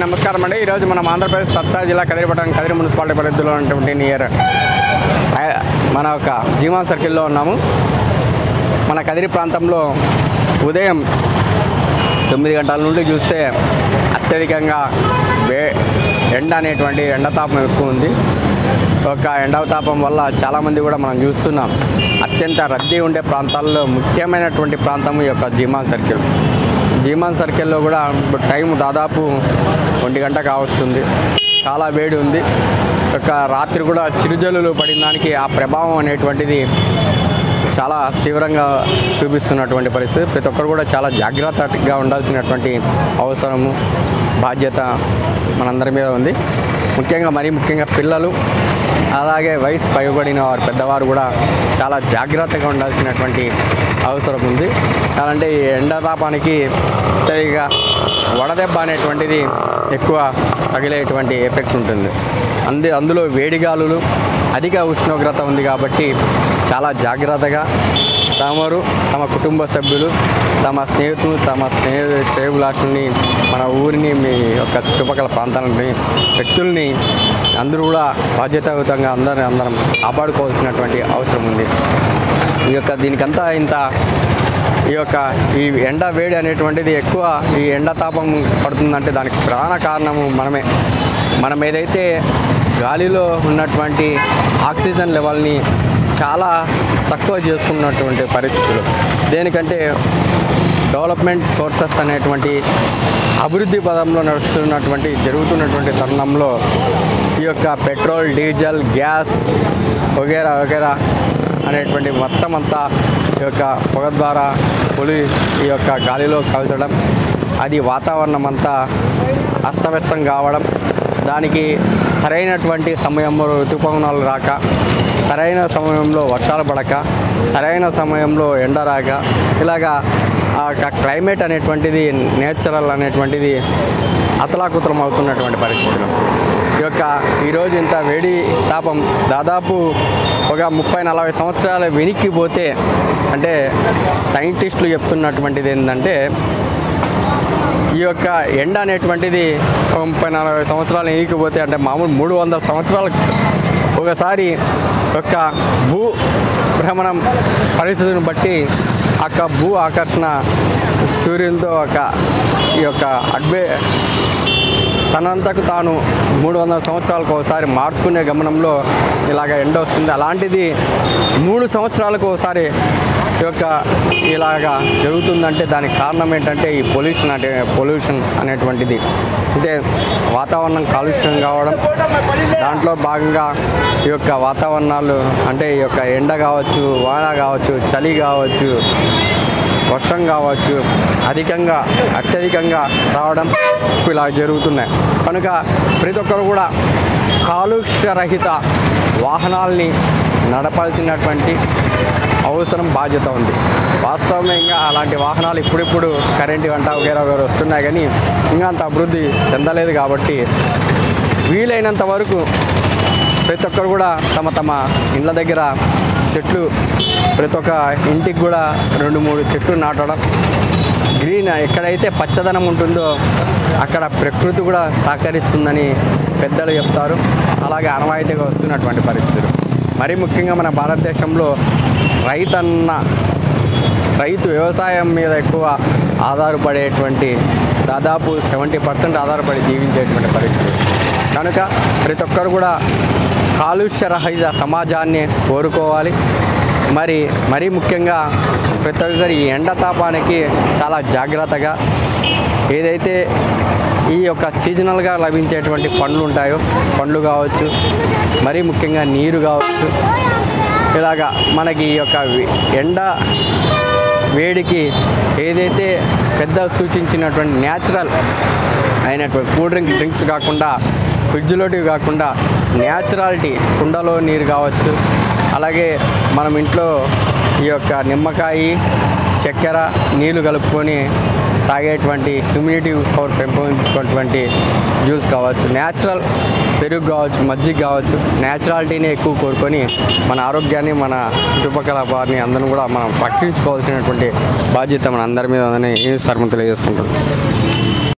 నమస్కారం అండి ఈరోజు మనం ఆంధ్రప్రదేశ్ సత్సాయి జిల్లా కదిరిపట్నం కదిరి మున్సిపాలిటీ పరిధిలో ఉన్నటువంటి నియర్ మన ఒక జీవన్ సర్కిల్లో ఉన్నాము మన కదిరి ప్రాంతంలో ఉదయం తొమ్మిది గంటల నుండి చూస్తే అత్యధికంగా వే ఎండ అనేటువంటి ఎండతాపం ఎక్కువ ఉంది ఒక ఎండతాపం వల్ల చాలామంది కూడా మనం చూస్తున్నాం అత్యంత రద్దీ ఉండే ప్రాంతాల్లో ముఖ్యమైనటువంటి ప్రాంతం ఈ యొక్క జీమాన్ సర్కిల్ జీమాన్ సర్కిల్లో కూడా ఇప్పుడు టైం దాదాపు ఒంటి గంట కావస్తుంది చాలా వేడి ఉంది ఒక రాత్రి కూడా చిరుజల్లులు పడిన దానికి ఆ ప్రభావం అనేటువంటిది చాలా తీవ్రంగా చూపిస్తున్నటువంటి పరిస్థితి ప్రతి ఒక్కరు కూడా చాలా జాగ్రత్తగా ఉండాల్సినటువంటి అవసరము బాధ్యత మనందరి మీద ఉంది ముఖ్యంగా మరీ ముఖ్యంగా పిల్లలు అలాగే వయసు పైబడిన వారు పెద్దవారు కూడా చాలా జాగ్రత్తగా ఉండాల్సినటువంటి అవసరం ఉంది అలాంటి ఈ ఎండతాపానికి సరిగా వడదెబ్బ అనేటువంటిది ఎక్కువ తగిలేటువంటి ఎఫెక్ట్ ఉంటుంది అందు అందులో వేడిగాలులు అధిక ఉష్ణోగ్రత ఉంది కాబట్టి చాలా జాగ్రత్తగా తమరు తమ కుటుంబ సభ్యులు తమ స్నేహితులు తమ స్నేహ శ్రేయులాషుల్ని మన ఊరిని మీ యొక్క చుట్టుపక్కల ప్రాంతాలని వ్యక్తుల్ని అందరూ కూడా బాధ్యతాయుతంగా అందరం అందరం కాపాడుకోవాల్సినటువంటి అవసరం ఉంది ఈ యొక్క దీనికంతా ఇంత ఈ యొక్క ఈ ఎండ వేడి అనేటువంటిది ఎక్కువ ఈ ఎండ తాపం పడుతుందంటే దానికి ప్రధాన కారణము మనమే మనం ఏదైతే గాలిలో ఉన్నటువంటి ఆక్సిజన్ లెవెల్ని చాలా తక్కువ చేసుకున్నటువంటి పరిస్థితులు దేనికంటే డెవలప్మెంట్ సోర్సెస్ అనేటువంటి అభివృద్ధి పదంలో నడుస్తున్నటువంటి జరుగుతున్నటువంటి తరుణంలో ఈ యొక్క పెట్రోల్ డీజిల్ గ్యాస్ వగేరా వగేరా అనేటువంటి మొత్తం అంతా ఈ యొక్క పొగ ద్వారా పొలి ఈ యొక్క గాలిలో కలచడం అది వాతావరణం అంతా అస్తవ్యస్తం కావడం దానికి సరైనటువంటి సమయంలో ఋతుపవనాలు రాక సరైన సమయంలో వర్షాలు పడక సరైన సమయంలో ఎండ రాక ఇలాగా ఆ యొక్క క్లైమేట్ అనేటువంటిది నేచురల్ అనేటువంటిది అతలాకుతలం అవుతున్నటువంటి పరిస్థితులు ఈ యొక్క ఈరోజు ఇంత వేడి తాపం దాదాపు ఒక ముప్పై నలభై సంవత్సరాల వెనక్కి పోతే అంటే సైంటిస్టులు చెప్తున్నటువంటిది ఏంటంటే ఈ యొక్క ఎండ అనేటువంటిది ఒక ముప్పై నలభై సంవత్సరాలు ఎనికిపోతే అంటే మామూలు మూడు వందల సంవత్సరాల ఒకసారి యొక్క భూ భ్రమణం పరిస్థితిని బట్టి అక్క భూ ఆకర్షణ సూర్యునితో ఒక ఈ యొక్క అడ్వే తనంతకు తాను మూడు వందల సంవత్సరాలకు ఒకసారి మార్చుకునే గమనంలో ఇలాగ ఎండ వస్తుంది అలాంటిది మూడు సంవత్సరాలకు ఒకసారి ఈ యొక్క ఇలాగా జరుగుతుందంటే దానికి కారణం ఏంటంటే ఈ పొల్యూషన్ అంటే పొల్యూషన్ అనేటువంటిది అంటే వాతావరణం కాలుష్యం కావడం దాంట్లో భాగంగా ఈ యొక్క వాతావరణాలు అంటే ఈ యొక్క ఎండ కావచ్చు వాన కావచ్చు చలి కావచ్చు వర్షం కావచ్చు అధికంగా అత్యధికంగా రావడం ఇలా జరుగుతున్నాయి కనుక ప్రతి ఒక్కరు కూడా కాలుష్యరహిత వాహనాల్ని నడపాల్సినటువంటి అవసరం బాధ్యత ఉంది వాస్తవంగా అలాంటి వాహనాలు ఇప్పుడిప్పుడు కరెంటు గంట వగేరా వగేరా వస్తున్నాయి కానీ ఇంకా అంత అభివృద్ధి చెందలేదు కాబట్టి వీలైనంత వరకు ప్రతి ఒక్కరు కూడా తమ తమ ఇళ్ళ దగ్గర చెట్లు ప్రతి ఒక్క ఇంటికి కూడా రెండు మూడు చెట్లు నాటడం గ్రీన్ ఎక్కడైతే పచ్చదనం ఉంటుందో అక్కడ ప్రకృతి కూడా సహకరిస్తుందని పెద్దలు చెప్తారు అలాగే అనవాయితీగా వస్తున్నటువంటి పరిస్థితులు మరీ ముఖ్యంగా మన భారతదేశంలో రైతన్న రైతు వ్యవసాయం మీద ఎక్కువ ఆధారపడేటువంటి దాదాపు సెవెంటీ పర్సెంట్ ఆధారపడి జీవించేటువంటి పరిస్థితి కనుక ప్రతి ఒక్కరు కూడా కాలుష్యరహిత సమాజాన్ని కోరుకోవాలి మరి మరీ ముఖ్యంగా ప్రతి ఒక్కరు ఈ ఎండతాపానికి చాలా జాగ్రత్తగా ఏదైతే ఈ యొక్క సీజనల్గా లభించేటువంటి పండ్లు ఉంటాయో పండ్లు కావచ్చు మరీ ముఖ్యంగా నీరు కావచ్చు ఇలాగా మనకి ఈ యొక్క వి- ఎండ వేడికి ఏదైతే పెద్ద సూచించినటువంటి న్యాచురల్ అయినటువంటి కూల్ డ్రింక్ డ్రింక్స్ కాకుండా ఫ్రిడ్జ్లోటివి కాకుండా న్యాచురాలిటీ కుండలో నీరు కావచ్చు అలాగే మనం ఇంట్లో ఈ యొక్క నిమ్మకాయ చక్కెర నీళ్లు కలుపుకొని తాగేటువంటి హ్యూమిడిటీ పవర్ పెంపొందించుకున్నటువంటి జ్యూస్ కావచ్చు న్యాచురల్ పెరుగు కావచ్చు మజ్జిగ కావచ్చు న్యాచురాలిటీని ఎక్కువ కోరుకొని మన ఆరోగ్యాన్ని మన చుట్టుపక్కల వారిని అందరం కూడా మనం పట్టించుకోవాల్సినటువంటి బాధ్యత మన అందరి మీద ఉందని ఈ తరపున తెలియజేసుకుంటున్నాం